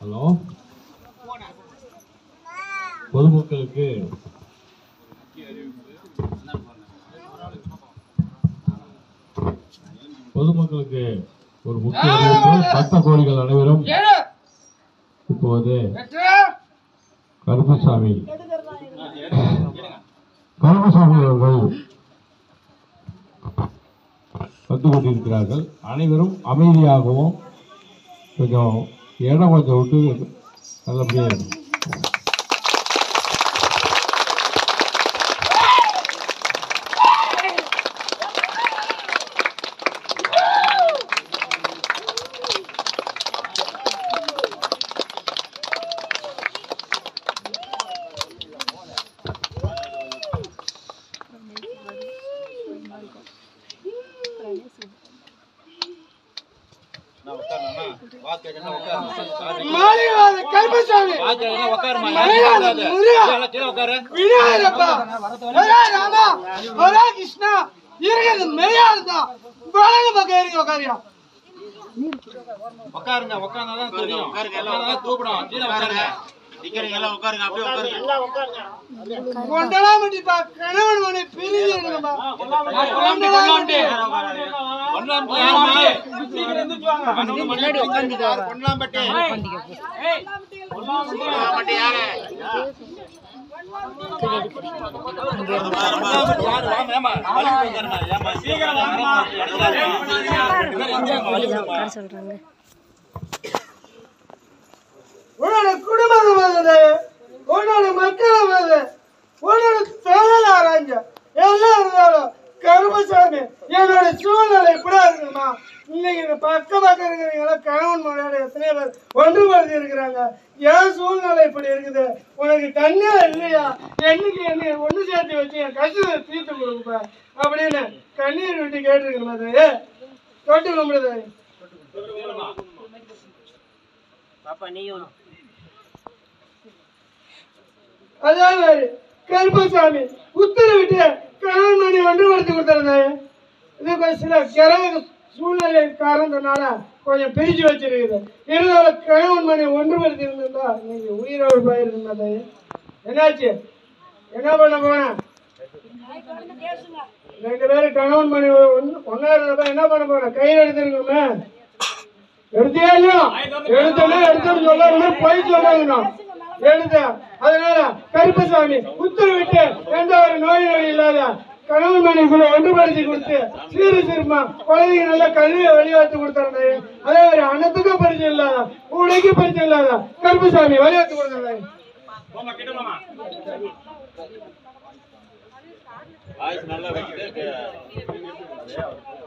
hello பொதுமக்களுக்கு பொதுமக்களுக்கு ஒரு முக்கிய அறிவிப்பு பக்த கோடிகள் அனைவரும் இப்போது கருப்பசாமி கருப்பசாமி அவர்கள் வந்து கொண்டிருக்கிறார்கள் அனைவரும் அமைதியாகவும் கொஞ்சம் இடம் கொஞ்சம் விட்டு நல்லபடியாக இருக்கும் மாலைவாத கருப்பசாமி மலையாள முருகா விநாயகப்பா ஒரே ராமா ஒரே கிருஷ்ணா இருக்கிறது மெய்யாள் தான் வலது பக்கம் இருக்கு உட்காரியா உட்காருங்க உட்கார்ந்தாதான் தெரியும் உட்கார்ந்தாதான் கூப்பிடும் கீழே உட்காருங்க நிக்கிறீங்க எல்லாம் உட்காருங்க அப்படியே உட்காருங்க கொண்டலாமட்டிப்பா கணவன் மனை பிரிவு இருக்குப்பா கொண்டலாமட்டி ஒண்ணாம் யாருமா முன்னாடி உட்கார்ந்துக்காரு பொன்னாம்பட்டி பொன்னாம்பட்டி யாரு பொன்னாம்பட்டி யாரு வாங்க ஏமா வலி உட்காருங்க ஏமா சீக்கிரம் உன்னோட குடும்பம் வருது உன்னோட மக்கள் வருது உன்னோட தொழில் ஆராய்ஞ்ச எல்லாம் இருந்தாலும் கருமசாமி என்னோட சூழ்நிலை இப்படியா இருக்குமா இன்னைக்கு இந்த பக்க பக்கம் இருக்கிறவங்க கணவன் மனையோட எத்தனை பேர் ஒன்றுபடுத்தி இருக்கிறாங்க என் சூழ்நிலை இப்படி இருக்குது உனக்கு கண்ணே இல்லையா என்னைக்கு என்ன ஒண்ணு சேர்த்து வச்சு என் கஷ்டத்தை தீர்த்து கொடுப்ப அப்படின்னு கண்ணீர் விட்டு கேட்டிருக்கணும் அது தொட்டு கும்பிடுது அதே மாதிரி கருப்பசாமி உத்தரவிட்டு கணவன் மணி ஒன்று வளர்த்து கொடுத்துருந்தாங்க இது கொஞ்சம் சில கிரக சூழ்நிலை காரணத்தினால கொஞ்சம் பிரிச்சு வச்சிருக்குது இருந்தாலும் கணவன் மணி ஒன்றுபடுத்தி இருந்திருந்தா நீங்க உயிரோடு போயிருந்தா என்னாச்சு என்ன பண்ண போனேன் ரெண்டு பேரும் கணவன் மணி ஒன்று ஒன்னா இருந்தப்ப என்ன பண்ண போனேன் கையில் எடுத்துருக்கோமே எடுத்தியா இல்லையா எடுத்தோன்னே எடுத்தோன்னு சொல்லாம போய் சொல்லாங்க எடுத்த அதனால கருப்பசாமி உத்தரவிட்டு எந்த ஒரு நோய் நொடி இல்லாத கணவன் மனைக்குள்ள ஒன்றுபடுத்தி கொடுத்து சீரு சிறுமா குழந்தைங்க நல்ல கல்வியை வழிவகுத்து கொடுத்தாரு அதே மாதிரி அன்னத்துக்கும் பரிச்சை இல்லாத உடைக்கு பரிச்சை இல்லாத கருப்பசாமி வழிவகுத்து கொடுத்தாரு போமா கிட்ட போமா வாய்ஸ் நல்லா வச்சுட்டு